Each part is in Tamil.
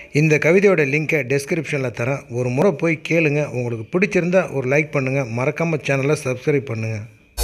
இந்த கவிதையோட லிங்க்கை டெஸ்கிரிப்ஷனில் தரேன் ஒரு முறை போய் கேளுங்க உங்களுக்கு பிடிச்சிருந்தா ஒரு லைக் பண்ணுங்கள் மறக்காமல் சேனலை சப்ஸ்கிரைப் பண்ணுங்கள்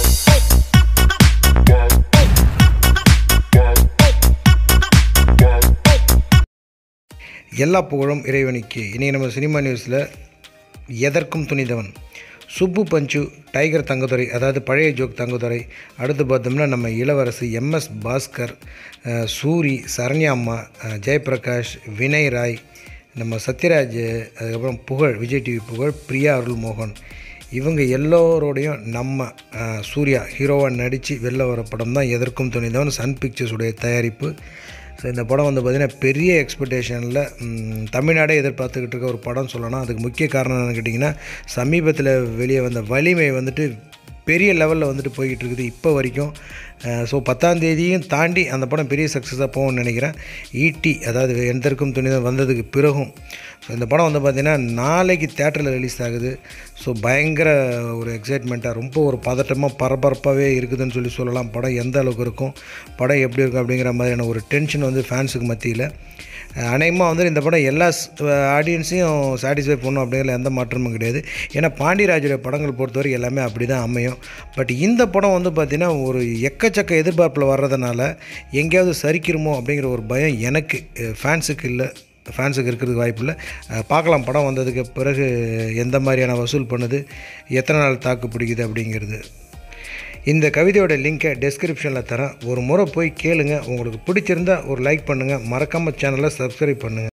எல்லா புகழும் இறைவனுக்கு இனி நம்ம சினிமா நியூஸில் எதற்கும் துணிந்தவன் சுப்பு பஞ்சு டைகர் தங்கதுரை அதாவது பழைய ஜோக் தங்கதுரை அடுத்து பார்த்தோம்னா நம்ம இளவரசு எம்எஸ் பாஸ்கர் அஹ், சூரி சரண்யாம்மா அஹ், ஜெயபிரகாஷ் வினய் ராய் நம்ம சத்யராஜ் அதுக்கப்புறம் புகழ் விஜய் டிவி புகழ் பிரியா அருள்மோகன் இவங்க எல்லோரோடையும் நம்ம அஹ், சூர்யா ஹீரோவாக நடித்து வெளில வர படம் தான் எதற்கும் துணிந்தவன் சன் பிக்சர்ஸுடைய தயாரிப்பு ஸோ இந்த படம் வந்து பார்த்திங்கன்னா பெரிய எக்ஸ்பெக்டேஷனில் தமிழ்நாடே எதிர்பார்த்துக்கிட்டு இருக்க ஒரு படம் சொல்லலாம் அதுக்கு முக்கிய காரணம் என்னன்னு கேட்டிங்கன்னா சமீபத்தில் வெளியே வந்த வலிமை வந்துட்டு பெரிய லெவலில் வந்துட்டு போய்கிட்டு இருக்குது இப்போ வரைக்கும் ஸோ பத்தாம் தேதியும் தாண்டி அந்த படம் பெரிய சக்ஸஸாக போகும்னு நினைக்கிறேன் ஈட்டி அதாவது எந்தற்கும் துணிதம் வந்ததுக்கு பிறகும் ஸோ இந்த படம் வந்து பார்த்திங்கன்னா நாளைக்கு தேட்டரில் ரிலீஸ் ஆகுது ஸோ பயங்கர ஒரு எக்ஸைட்மெண்ட்டாக ரொம்ப ஒரு பதட்டமாக பரபரப்பாகவே இருக்குதுன்னு சொல்லி சொல்லலாம் படம் எந்த அளவுக்கு இருக்கும் படம் எப்படி இருக்கும் அப்படிங்கிற மாதிரியான ஒரு டென்ஷன் வந்து ஃபேன்ஸுக்கு மத்தியில் அநேகமாக வந்து இந்த படம் எல்லா ஆடியன்ஸையும் சாட்டிஸ்ஃபை பண்ணும் அப்படிங்கிற எந்த மாற்றமும் கிடையாது ஏன்னா பாண்டியராஜுடைய படங்கள் பொறுத்தவரை எல்லாமே அப்படி தான் அமையும் பட் இந்த படம் வந்து பார்த்திங்கன்னா ஒரு எக்கச்சக்க எதிர்பார்ப்பில் வர்றதுனால எங்கேயாவது சரிக்கிறோமோ அப்படிங்கிற ஒரு பயம் எனக்கு ஃபேன்ஸுக்கு இல்லை ஃபேன்ஸுக்கு இருக்கிறதுக்கு வாய்ப்பு இல்லை பார்க்கலாம் படம் வந்ததுக்கு பிறகு எந்த மாதிரியான வசூல் பண்ணுது எத்தனை நாள் தாக்கு பிடிக்குது அப்படிங்கிறது இந்த கவிதையோட லிங்க்கை டெஸ்கிரிப்ஷனில் தரேன் ஒரு முறை போய் கேளுங்க உங்களுக்கு பிடிச்சிருந்தா ஒரு லைக் பண்ணுங்கள் மறக்காமல் சேனலை சப்ஸ்கிரைப் பண்ணுங்கள்